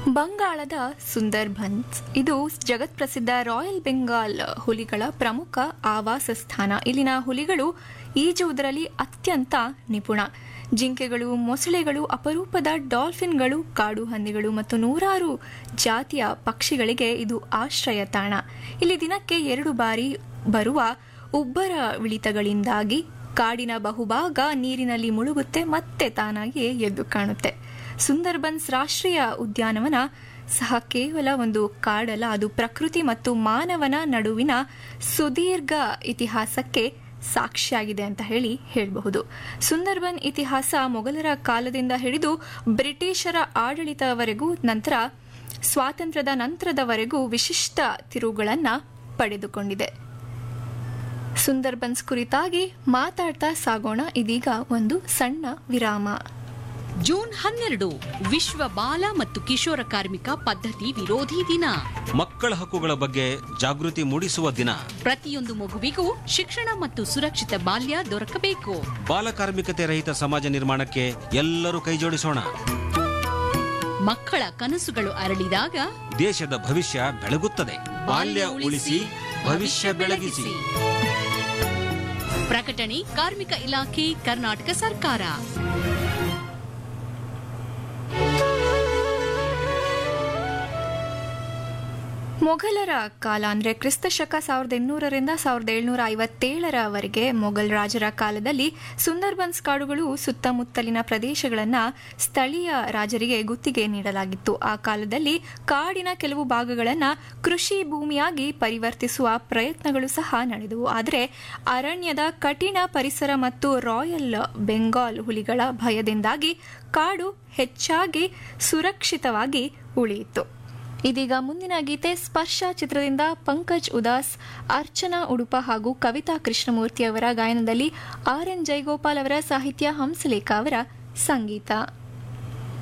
ಬಂಗಾಳದ ಸುಂದರ್ಬನ್ಸ್ ಇದು ಜಗತ್ಪ್ರಸಿದ್ಧ ರಾಯಲ್ ಬೆಂಗಾಲ್ ಹುಲಿಗಳ ಪ್ರಮುಖ ಆವಾಸ ಸ್ಥಾನ ಇಲ್ಲಿನ ಹುಲಿಗಳು ಈಜುವುದರಲ್ಲಿ ಅತ್ಯಂತ ನಿಪುಣ ಜಿಂಕೆಗಳು ಮೊಸಳೆಗಳು ಅಪರೂಪದ ಡಾಲ್ಫಿನ್ಗಳು ಕಾಡು ಹಂದಿಗಳು ಮತ್ತು ನೂರಾರು ಜಾತಿಯ ಪಕ್ಷಿಗಳಿಗೆ ಇದು ಆಶ್ರಯ ತಾಣ ಇಲ್ಲಿ ದಿನಕ್ಕೆ ಎರಡು ಬಾರಿ ಬರುವ ಉಬ್ಬರ ಇಳಿತಗಳಿಂದಾಗಿ ಕಾಡಿನ ಬಹುಭಾಗ ನೀರಿನಲ್ಲಿ ಮುಳುಗುತ್ತೆ ಮತ್ತೆ ತಾನಾಗಿ ಎದ್ದು ಕಾಣುತ್ತೆ ಸುಂದರ್ಬನ್ಸ್ ರಾಷ್ಟ್ರೀಯ ಉದ್ಯಾನವನ ಸಹ ಕೇವಲ ಒಂದು ಕಾಡಲ್ಲ ಅದು ಪ್ರಕೃತಿ ಮತ್ತು ಮಾನವನ ನಡುವಿನ ಸುದೀರ್ಘ ಇತಿಹಾಸಕ್ಕೆ ಸಾಕ್ಷಿಯಾಗಿದೆ ಅಂತ ಹೇಳಿ ಹೇಳಬಹುದು ಸುಂದರ್ಬನ್ ಇತಿಹಾಸ ಮೊಘಲರ ಕಾಲದಿಂದ ಹಿಡಿದು ಬ್ರಿಟಿಷರ ಆಡಳಿತವರೆಗೂ ನಂತರ ಸ್ವಾತಂತ್ರ್ಯದ ನಂತರದವರೆಗೂ ವಿಶಿಷ್ಟ ತಿರುವುಗಳನ್ನು ಪಡೆದುಕೊಂಡಿದೆ ಸುಂದರ್ಬನ್ಸ್ ಕುರಿತಾಗಿ ಮಾತಾಡ್ತಾ ಸಾಗೋಣ ಇದೀಗ ಒಂದು ಸಣ್ಣ ವಿರಾಮ ಜೂನ್ ಹನ್ನೆರಡು ವಿಶ್ವ ಬಾಲ ಮತ್ತು ಕಿಶೋರ ಕಾರ್ಮಿಕ ಪದ್ಧತಿ ವಿರೋಧಿ ದಿನ ಮಕ್ಕಳ ಹಕ್ಕುಗಳ ಬಗ್ಗೆ ಜಾಗೃತಿ ಮೂಡಿಸುವ ದಿನ ಪ್ರತಿಯೊಂದು ಮಗುವಿಗೂ ಶಿಕ್ಷಣ ಮತ್ತು ಸುರಕ್ಷಿತ ಬಾಲ್ಯ ದೊರಕಬೇಕು ಬಾಲಕಾರ್ಮಿಕತೆ ರಹಿತ ಸಮಾಜ ನಿರ್ಮಾಣಕ್ಕೆ ಎಲ್ಲರೂ ಕೈಜೋಡಿಸೋಣ ಮಕ್ಕಳ ಕನಸುಗಳು ಅರಳಿದಾಗ ದೇಶದ ಭವಿಷ್ಯ ಬೆಳಗುತ್ತದೆ ಬಾಲ್ಯ ಉಳಿಸಿ ಭವಿಷ್ಯ ಬೆಳಗಿಸಿ ಪ್ರಕಟಣೆ ಕಾರ್ಮಿಕ ಇಲಾಖೆ ಕರ್ನಾಟಕ ಸರ್ಕಾರ ಮೊಘಲರ ಕಾಲ ಅಂದ್ರೆ ಕ್ರಿಸ್ತ ಶಕ ಸಾವಿರದ ಇನ್ನೂರರಿಂದ ಸಾವಿರದ ಏಳ್ನೂರ ಐವತ್ತೇಳರವರೆಗೆ ಮೊಘಲ್ ರಾಜರ ಕಾಲದಲ್ಲಿ ಸುಂದರ್ಬನ್ಸ್ ಕಾಡುಗಳು ಸುತ್ತಮುತ್ತಲಿನ ಪ್ರದೇಶಗಳನ್ನ ಸ್ಥಳೀಯ ರಾಜರಿಗೆ ಗುತ್ತಿಗೆ ನೀಡಲಾಗಿತ್ತು ಆ ಕಾಲದಲ್ಲಿ ಕಾಡಿನ ಕೆಲವು ಭಾಗಗಳನ್ನ ಕೃಷಿ ಭೂಮಿಯಾಗಿ ಪರಿವರ್ತಿಸುವ ಪ್ರಯತ್ನಗಳು ಸಹ ನಡೆದವು ಆದರೆ ಅರಣ್ಯದ ಕಠಿಣ ಪರಿಸರ ಮತ್ತು ರಾಯಲ್ ಬೆಂಗಾಲ್ ಹುಲಿಗಳ ಭಯದಿಂದಾಗಿ ಕಾಡು ಹೆಚ್ಚಾಗಿ ಸುರಕ್ಷಿತವಾಗಿ ಉಳಿಯಿತು ಇದೀಗ ಮುಂದಿನ ಗೀತೆ ಸ್ಪರ್ಶ ಚಿತ್ರದಿಂದ ಪಂಕಜ್ ಉದಾಸ್ ಅರ್ಚನಾ ಉಡುಪ ಹಾಗೂ ಕವಿತಾ ಕೃಷ್ಣಮೂರ್ತಿ ಅವರ ಗಾಯನದಲ್ಲಿ ಆರ್ ಎನ್ ಜಯಗೋಪಾಲ್ ಅವರ ಸಾಹಿತ್ಯ ಹಂಸಲೇಖ ಅವರ ಸಂಗೀತ